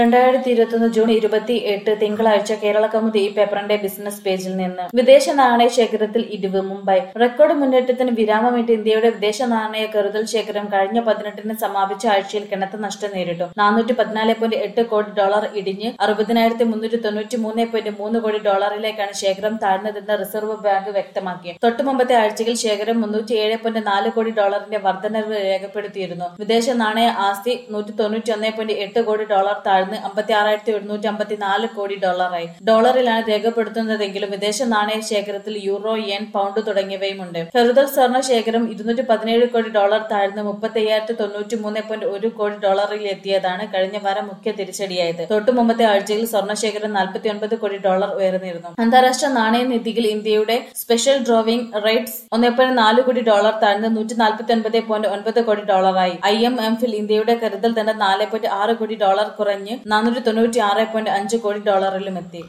രണ്ടായിരത്തി ഇരുപത്തൊന്ന് ജൂൺ ഇരുപത്തി എട്ട് തിങ്കളാഴ്ച കേരള കൗമുദി ഈ പേപ്പറിന്റെ ബിസിനസ് പേജിൽ നിന്ന് വിദേശ നാണയ ശേഖരത്തിൽ ഇടിവ് മുംബൈ റെക്കോർഡ് മുന്നേറ്റത്തിന് വിരാമമിട്ട് ഇന്ത്യയുടെ വിദേശ നാണയ കരുതൽ ശേഖരം കഴിഞ്ഞ പതിനെട്ടിന് സമാപിച്ച ആഴ്ചയിൽ കനത്ത നഷ്ടം നേരിട്ടു നാനൂറ്റി പതിനാല് പോയിന്റ് എട്ട് കോടി ഡോളർ ഇടിഞ്ഞ് അറുപതിനായിരത്തി മുന്നൂറ്റി തൊണ്ണൂറ്റി മൂന്ന് പോയിന്റ് മൂന്ന് കോടി ഡോളറിലേക്കാണ് ശേഖരം താഴ്ന്നതെന്ന് റിസർവ് ബാങ്ക് വ്യക്തമാക്കി തൊട്ടു മുമ്പത്തെ ആഴ്ചയിൽ ശേഖരം മുന്നൂറ്റി ഏഴ് പോയിന്റ് നാല് കോടി ഡോളറിന്റെ വർധനവ് രേഖപ്പെടുത്തിയിരുന്നു വിദേശ നാണയ ആസ്തി നൂറ്റി തൊണ്ണൂറ്റി ഒന്ന് പോയിന്റ് എട്ട് കോടി ഡോളർ താഴ്ന്ന് അമ്പത്തി ആറായിരത്തി എഴുന്നൂറ്റി അമ്പത്തി നാല് കോടി ഡോളറായി ഡോളറിലാണ് രേഖപ്പെടുത്തുന്നതെങ്കിലും വിദേശ നാണയ ശേഖരത്തിൽ യൂറോ യെൻ പൗണ്ട് തുടങ്ങിയവയുമുണ്ട് കരുതൽ സ്വർണ്ണ ശേഖരം ഇരുന്നൂറ്റി പതിനേഴ് കോടി ഡോളർ താഴ്ന്ന് മുപ്പത്തി അയ്യായിരത്തി തൊണ്ണൂറ്റി മൂന്ന് പോയിന്റ് ഒരു കോടി ഡോളറിൽ എത്തിയതാണ് കഴിഞ്ഞ വാരം മുഖ്യ തിരിച്ചടിയായത് തൊട്ടു മുമ്പത്തെ ആഴ്ചയിൽ സ്വർണ്ണ ശേഖരം നാൽപ്പത്തി ഒൻപത് കോടി ഡോളർ ഉയർന്നിരുന്നു അന്താരാഷ്ട്ര നാണയ നിധിയിൽ ഇന്ത്യയുടെ സ്പെഷ്യൽ ഡ്രോവിംഗ് റേറ്റ്സ് ഒന്നേ പോയിന്റ് നാല് കോടി ഡോളർ താഴ്ന്ന് നൂറ്റി നാൽപ്പത്തി ഒൻപത് പോയിന്റ് ഒൻപത് കോടി ഡോളറായി ഐ എം എഫിൽ ഇന്ത്യയുടെ കരുതൽ തന്നെ നാല് പോയിന്റ് ആറ് കോടി ഡോളർ കുറഞ്ഞ് നാനൂറ്റി തൊണ്ണൂറ്റി ആറ് പോയിന്റ് അഞ്ച് കോടി ഡോളറിലും എത്തി